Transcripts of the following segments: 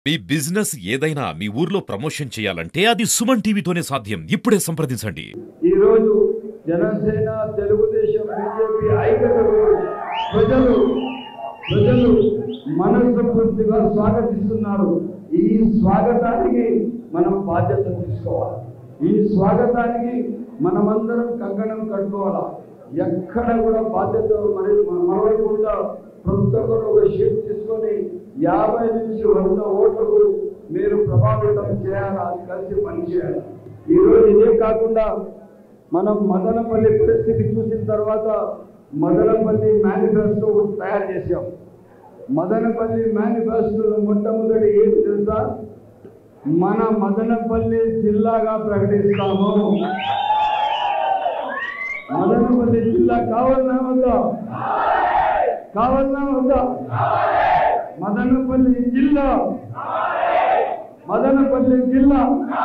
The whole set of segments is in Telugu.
మీ బిజినెస్ ఏదైనా మీ ఊర్లో ప్రమోషన్ చేయాలంటే అది సుమన్ టీవీతోనే సాధ్యం ఇప్పుడే సంప్రదించండి ఈ రోజు జనసేన తెలుగుదేశం బీజేపీ ఐక్యతకు ప్రజలు ప్రజలు మనస్ఫూర్తిగా స్వాగతిస్తున్నారు ఈ స్వాగతానికి మనం బాధ్యత తీసుకోవాలి ఈ స్వాగతానికి మనమందరం కంకణం కట్టుకోవాలా ఎక్కడ కూడా బాధ్యత మరి మరవకుండా ప్రతి ఒక్కరు ఒక షీట్ తీసుకొని యాభై నుంచి వంద ఓట్లకు మీరు ప్రభావితం చేయాలా కలిసి పనిచేయాలి ఈ రోజు ఇదే కాకుండా మనం మదనపల్లి పరిస్థితి చూసిన తర్వాత మదనపల్లి మేనిఫెస్టో ఒకటి తయారు చేశాం మదనపల్లి మేనిఫెస్టోలో మొట్టమొదటి ఏంటి తెలుసా మన మదనపల్లి జిల్లాగా ప్రకటిస్తాము మదనపల్లి జిల్లా కావాలన్నా వద్దా కావాలన్నా వద్దా మదనపల్లి జిల్లా మదనపల్లి జిల్లా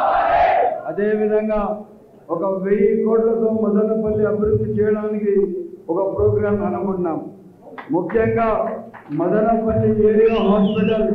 అదే విధంగా ఒక వెయ్యి కోట్లతో మదనపల్లి అభివృద్ధి చేయడానికి ఒక ప్రోగ్రాం అనుకుంటున్నాం ముఖ్యంగా మదనపల్లి ఏరియా హాస్పిటల్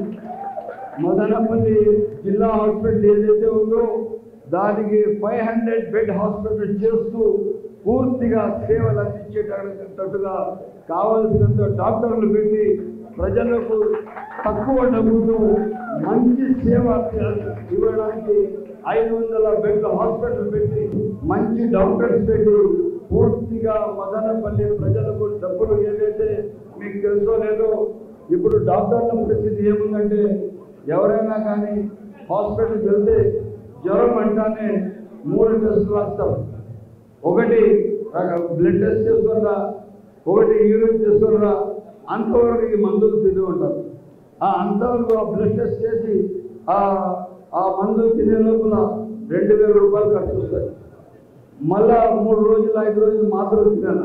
మదనపల్లి జిల్లా హాస్పిటల్ ఏదైతే ఉందో దానికి ఫైవ్ హండ్రెడ్ బెడ్ హాస్పిటల్ చేస్తూ పూర్తిగా సేవలు అందించేటట్టుగా కావలసినంత డాక్టర్లు పెట్టి ప్రజలకు తక్కువ డబ్బుతో మంచి సేవ ఇవ్వడానికి ఐదు వందల బెడ్ల హాస్పిటల్ పెట్టి మంచి డాక్టర్స్ పెట్టి పూర్తిగా మదనపల్లి ప్రజలకు డబ్బులు ఏదైతే మీకు తెలుసో లేదో ఇప్పుడు డాక్టర్ల పరిస్థితి ఏముందంటే ఎవరైనా కానీ హాస్పిటల్కి వెళ్తే జ్వరం అంటానే మూడు టెస్టులు రాస్తాం ఒకటి బ్లడ్ టెస్ట్ చేసుకున్నా ఒకటి యూరిన్ చేసుకున్నా అంతవరకు ఈ మందులు తిని ఉంటారు ఆ అంతవరకు ఆ బ్లడ్ టెస్ట్ చేసి ఆ ఆ మందులు తినే లోపల రెండు వేల రూపాయలు ఖర్చు వస్తాయి మళ్ళా మూడు రోజులు ఐదు రోజులు మాత్రలు తినాలి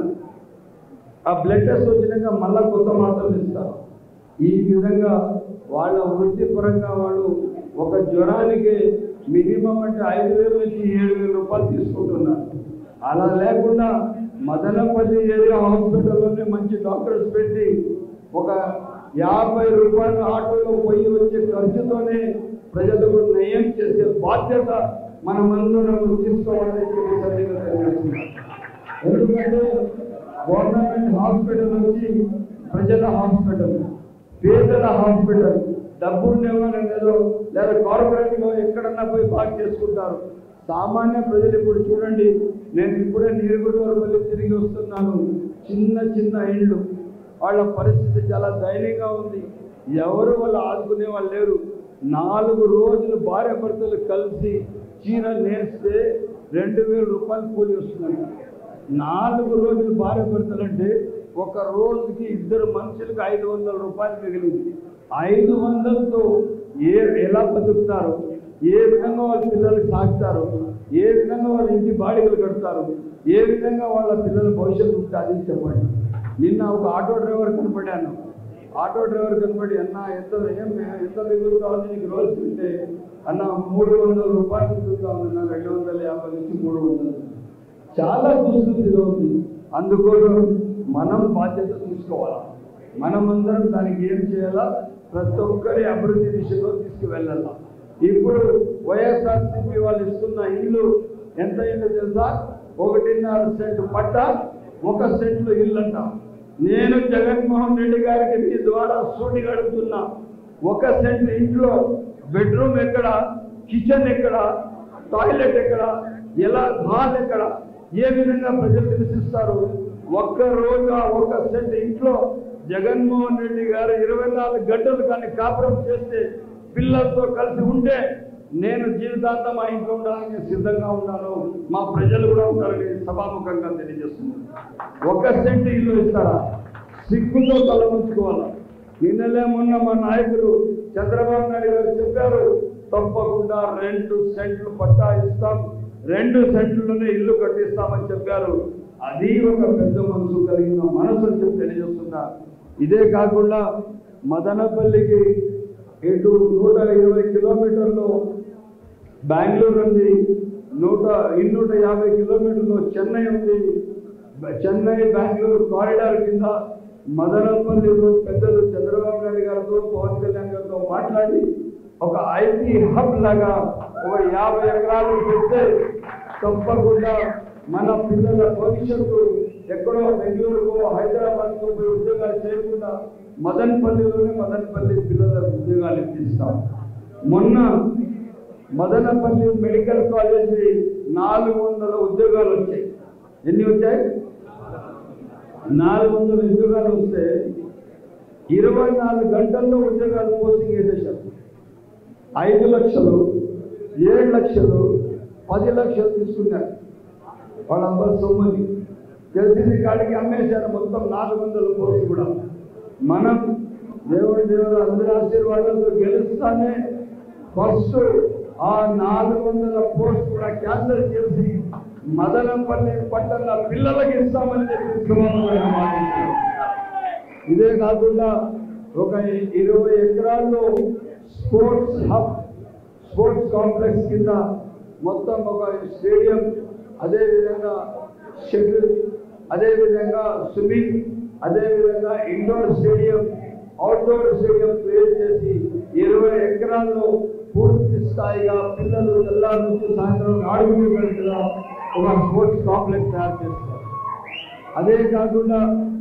ఆ బ్లడ్ టెస్ట్ వచ్చినాక మళ్ళా కొత్త మాత్రలు ఇస్తారు ఈ విధంగా వాళ్ళ వృత్తిపరంగా వాళ్ళు ఒక జ్వరానికి మినిమం అంటే ఐదు వేల నుంచి ఏడు వేల రూపాయలు తీసుకుంటున్నారు అలా లేకుండా మదనపల్లి ఏరియా హాస్పిటల్లోనే మంచి డాక్టర్స్ పెట్టి ఒక యాభై రూపాయల ఆటోలో పోయి వచ్చే ఖర్చుతోనే ప్రజలకు నయం చేసే బాధ్యత మనమందరం తీసుకోవాలని చెప్పి సభ్యులు తెలియజేస్తున్నారు ఎందుకంటే గవర్నమెంట్ హాస్పిటల్ వచ్చి ప్రజల హాస్పిటల్ పేదల హాస్పిటల్ డబ్బు ఉండేవారు లేదో లేదా కార్పొరేట్లో ఎక్కడన్నా పోయి బాగా చేసుకుంటారు సామాన్య ప్రజలు ఇప్పుడు చూడండి నేను ఇప్పుడే నీరుగుడవరపల్లి తిరిగి వస్తున్నాను చిన్న చిన్న ఇళ్ళు వాళ్ళ పరిస్థితి చాలా దయనీయంగా ఉంది ఎవరు వాళ్ళు ఆదుకునే వాళ్ళు లేరు నాలుగు రోజులు భార్య భర్తలు కలిసి చీర నేస్తే రెండు వేల రూపాయలు కూలి వస్తున్నాయి నాలుగు రోజులు భార్య భర్తలు అంటే ఒక రోజుకి ఇద్దరు మనుషులకు ఐదు వందల రూపాయలు మిగిలింది ఐదు వందలతో ఏ ఎలా బతుకుతారు ఏ విధంగా వాళ్ళ పిల్లలు సాగుతారు ఏ విధంగా వాళ్ళ ఇంటి బాడిగలు కడతారు ఏ విధంగా వాళ్ళ పిల్లల భవిష్యత్తు ఉంటుంది చెప్పండి నిన్న ఒక ఆటో డ్రైవర్ కనపడాను ఆటో డ్రైవర్ కనపడి అన్న ఎంత ఏం ఎంత మిగులుతా ఉంది నీకు రోజు తింటే అన్న మూడు వందల రూపాయలు మిగులుతా ఉంది అన్న రెండు వందల యాభై నుంచి మూడు వందలు చాలా దుస్థితిలో ఉంది అందుకోసం మనం బాధ్యత తీసుకోవాలా మనమందరం దానికి ఏం చేయాలా ప్రతి ఒక్కరి అభివృద్ధి దిశలో తీసుకువెళ్ళాలా ఇప్పుడు వైఎస్ఆర్సీపీ వాళ్ళు ఇస్తున్న ఇల్లు ఎంత ఇల్లు తెలుసా ఒకటిన్నర సెంట్ పట్ట ఒక సెంట్లో ఇల్లు అంట నేను జగన్మోహన్ రెడ్డి గారికి మీ ద్వారా సూటి గడుపుతున్నా ఒక సెంట్ ఇంట్లో బెడ్రూమ్ ఎక్కడ కిచెన్ ఎక్కడ టాయిలెట్ ఎక్కడ ఎలా హాల్ ఎక్కడ ఏ విధంగా ప్రజలు నివసిస్తారు ఒక్క రోజు ఆ ఒక్క సెంట్ ఇంట్లో జగన్మోహన్ రెడ్డి గారు ఇరవై నాలుగు గంటలు కానీ కాపురం చేస్తే పిల్లలతో కలిసి ఉంటే నేను జీవితాంతం ఆ ఇంట్లో ఉండడానికి సిద్ధంగా ఉన్నాను మా ప్రజలు కూడా ఉంటారని సభాముఖంగా తెలియజేస్తున్నాను ఒక సెంట్ ఇల్లు ఇస్తారా సిగ్గుతో తల ఉంచుకోవాలా నిన్నలే మొన్న మా నాయకులు చంద్రబాబు నాయుడు గారు చెప్పారు తప్పకుండా రెండు సెంట్లు పట్టా ఇస్తాం రెండు సెంట్లలోనే ఇల్లు కట్టిస్తామని చెప్పారు అది ఒక పెద్ద మనసు కలిగిన మనసు అని చెప్పి తెలియజేస్తున్నా ఇదే కాకుండా మదనపల్లికి ఇటు నూట ఇరవై కిలోమీటర్లు బెంగళూరు ఉంది నూట ఇన్నూట యాభై కిలోమీటర్లు చెన్నై ఉంది చెన్నై బెంగళూరు కారిడార్ కింద మదనపల్లిలో పెద్దలు చంద్రబాబు నాయుడు గారితో పవన్ కళ్యాణ్ గారితో మాట్లాడి ఒక ఐటీ హబ్ లాగా ఒక యాభై ఎకరాలు పెడితే తప్పకుండా మన పిల్లల భవిష్యత్తు ఎక్కడో బెంగళూరుకో హైదరాబాద్కో పోయి ఉద్యోగాలు చేయకుండా మదనపల్లిలోనే మదనపల్లి పిల్లలకు ఉద్యోగాలు ఇప్పిస్తాం మొన్న మదనపల్లి మెడికల్ కాలేజీ నాలుగు వందల ఉద్యోగాలు వచ్చాయి ఎన్ని వచ్చాయి నాలుగు వందల ఉద్యోగాలు వస్తే ఇరవై నాలుగు గంటల్లో ఉద్యోగాలు పోస్టింగ్ వేసేశారు ఐదు లక్షలు ఏడు లక్షలు పది లక్షలు తీసుకున్నారు వాళ్ళందరూ సొమ్ముని తెలిసింది కాడికి అమ్మేశారు మొత్తం నాలుగు వందల పోస్ట్ కూడా మనం దేవుడి దేవుడు అందరి ఆశీర్వాదాలతో గెలుస్తానే ఫస్ట్ ఆ నాలుగు వందల పోస్ట్ కూడా క్యాన్సిల్ చేసి మదనంపల్లి పట్టణ పిల్లలకి ఇస్తామని చెప్పి శుభమైన మాట ఇచ్చారు. ఇదే కాకుండా ఒక ఇరవై ఎకరాల్లో స్పోర్ట్స్ హబ్ స్పోర్ట్స్ కాంప్లెక్స్ కింద మొత్తం ఒక స్టేడియం అదేవిధంగా షటిల్ అదేవిధంగా స్విమ్మింగ్ అదేవిధంగా indoor stadium outdoor stadium create చేసి ఇరవై ఎకరాల్లో పూర్తి స్థాయిగా పిల్లలు తెల్లారి నుంచి సాయంత్రం ఆడుకునేట్టుగా ఒక స్పోర్ట్స్ కాంప్లెక్స్ తయారు చేస్తారు అదే కాకుండా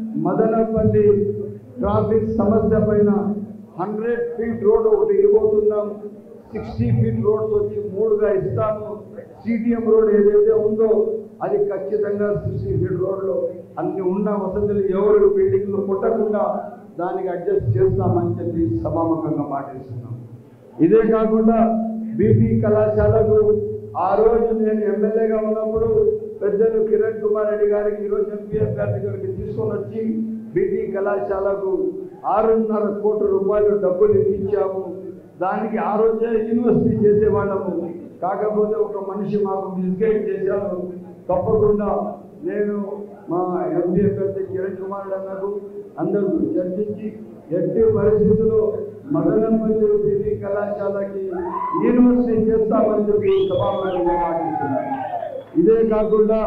మదనపల్లి ట్రాఫిక్ సమస్య పైన హండ్రెడ్ ఫీట్ రోడ్ ఒకటి ఇవ్వబోతున్నాం సిక్స్టీ ఫీట్ రోడ్స్ వచ్చి మూడుగా ఇస్తాము సిటిఎం రోడ్ ఏదైతే ఉందో అది ఖచ్చితంగా సిక్స్టీ ఫీట్ రోడ్లో అన్ని ఉన్న వసతులు ఎవరు బిల్డింగ్లు పుట్టకుండా దానికి అడ్జస్ట్ చేస్తామని చెప్పి సభాముఖంగా మాటిస్తున్నాం ఇదే కాకుండా బీపీ కళాశాలకు ఆ రోజు నేను ఎమ్మెల్యేగా ఉన్నప్పుడు పెద్దలు కిరణ్ కుమార్ రెడ్డి గారికి ఈరోజు ఎంపీ అభ్యర్థి గారికి తీసుకొని వచ్చి బీటీ కళాశాలకు ఆరున్నర కోట్ల రూపాయలు డబ్బులు ఇప్పించాము దానికి ఆ రోజే యూనివర్సిటీ చేసేవాళ్ళము కాకపోతే ఒక మనిషి మాకు మిస్గైడ్ చేశారు తప్పకుండా నేను మా ఎంపీ అభ్యర్థి కిరణ్ కుమార్ అన్నకు అందరూ చర్చించి ఎట్టి పరిస్థితుల్లో మదనపల్లి బీటీ కళాశాలకి యూనివర్సిటీ చేస్తామని చెప్పి సభాముఖంగా మాటిస్తున్నాను ఇదే కాకుండా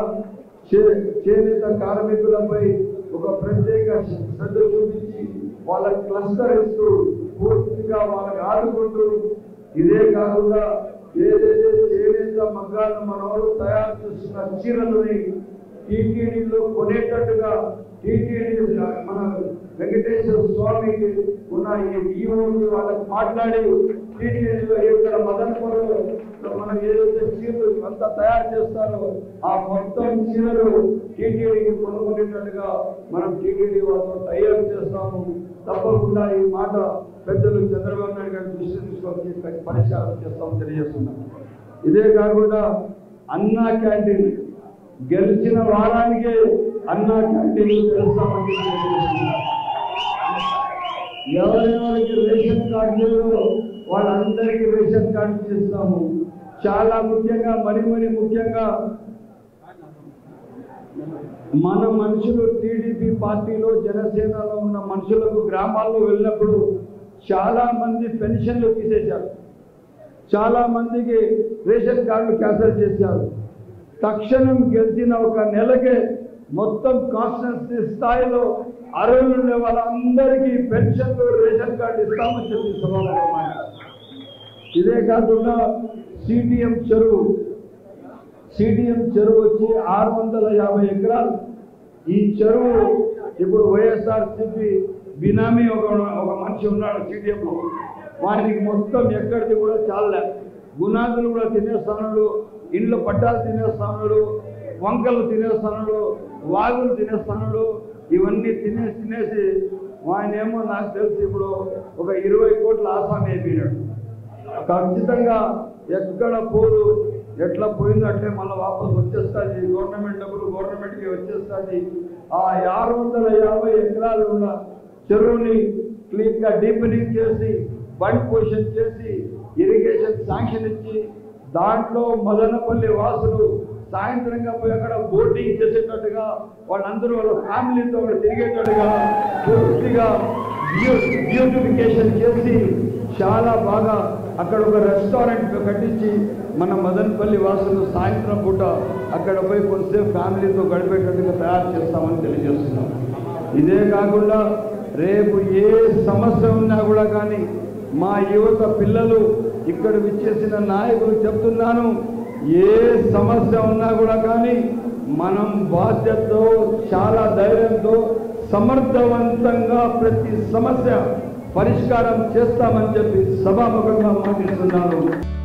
చే- చేనేత కార్మికులపై ఒక ప్రత్యేక శ్రద్ధ చూపించి వాళ్ళ క్లస్టర్ ఇస్తూ పూర్తిగా వాళ్ళకి ఆడుకుంటూ ఇదే కాకుండా ఏదైతే చేనేత మగ్గాలను మన వాళ్ళు తయారు చేస్తున్న చీరలని టీటీడీలో కొనేటట్టుగా టీటీడీ మన వెంకటేశ్వర స్వామికి ఉన్న ఈ ఈవోకి వాళ్ళకి మాట్లాడి టీటీడీలో ఇక్కడ మదనపురంలో మనం ఏదైతే చీరలు అంతా తయారు చేస్తారో ఆ మొత్తం చీరలు టీటీడీకి కొనుక్కునేటట్టుగా మనం టీటీడీ వాళ్ళతో టైఅప్ చేస్తాము తప్పకుండా ఈ మాట పెద్దలు చంద్రబాబు నాయుడు గారి దృష్టి తీసుకొని పరిష్కారం చేస్తామని తెలియజేస్తున్నాం ఇదే కాకుండా అన్నా క్యాంటీన్ గెలిచిన వారానికే అన్నా క్యాంటీన్ తెలుస్తామని తెలియజేస్తున్నాం ఎవరెవరికి రేషన్ కార్డు లేదో వాళ్ళందరికీ రేషన్ కార్డు చేస్తాము చాలా ముఖ్యంగా మరి మరి ముఖ్యంగా మన మనుషులు టీడీపీ పార్టీలో జనసేనలో ఉన్న మనుషులకు గ్రామాల్లో వెళ్ళినప్పుడు చాలా మంది పెన్షన్లు తీసేశారు చాలా మందికి రేషన్ కార్డులు క్యాన్సిల్ చేశారు తక్షణం గెలిచిన ఒక నెలకే మొత్తం కాన్స్టిట్యూన్సీ స్థాయిలో అర్హులు ఉండే వాళ్ళందరికీ పెన్షన్లు రేషన్ కార్డు ఇస్తామని చెప్పి సభలో ఇదే కాకుండా సిటిఎం చెరువు సిటిఎం చెరువు వచ్చి ఆరు వందల యాభై ఎకరాలు ఈ చెరువు ఇప్పుడు వైఎస్ఆర్సీపీ బినామీ ఒక ఒక మనిషి ఉన్నాడు సిటిఎంలో వానికి మొత్తం ఎక్కడిది కూడా చాలలే గునాదులు కూడా తినేస్తానుడు ఇండ్ల పట్టాలు తినేస్తానుడు వంకలు తినేస్తానుడు వాగులు తినేస్తానుడు ఇవన్నీ తినేసి తినేసి ఆయన ఏమో నాకు తెలిసి ఇప్పుడు ఒక ఇరవై కోట్ల ఆసామి అయిపోయినాడు ఖచ్చితంగా ఎక్కడ పోదు ఎట్లా పోయిందో అట్లే మళ్ళీ వాపస్ వచ్చేస్తుంది గవర్నమెంట్ డబ్బులు గవర్నమెంట్కి వచ్చేస్తుంది ఆ ఆరు వందల యాభై ఎకరాలు ఉన్న చెరువుని క్లీన్గా డీపెనింగ్ చేసి బండ్ పొజిషన్ చేసి ఇరిగేషన్ శాంక్షన్ ఇచ్చి దాంట్లో మదనపల్లి వాసులు సాయంత్రంగా పోయి అక్కడ బోటింగ్ చేసేటట్టుగా వాళ్ళందరూ వాళ్ళ ఫ్యామిలీతో వాళ్ళు తిరిగేటట్టుగా పూర్తిగా బ్యూటిఫికేషన్ చేసి చాలా బాగా అక్కడ ఒక రెస్టారెంట్ కట్టించి మన మదనపల్లి వాసులు సాయంత్రం పూట అక్కడ పోయి కొంతసేపు ఫ్యామిలీతో గడిపేటట్టుగా తయారు చేస్తామని తెలియజేస్తున్నాం ఇదే కాకుండా రేపు ఏ సమస్య ఉన్నా కూడా కానీ మా యువత పిల్లలు ఇక్కడ విచ్చేసిన నాయకులు చెప్తున్నాను ఏ సమస్య ఉన్నా కూడా కానీ మనం బాధ్యతతో చాలా ధైర్యంతో సమర్థవంతంగా ప్రతి సమస్య పరిష్కారం చేస్తామని చెప్పి సభాముఖంగా మాట్లాడుతున్నాను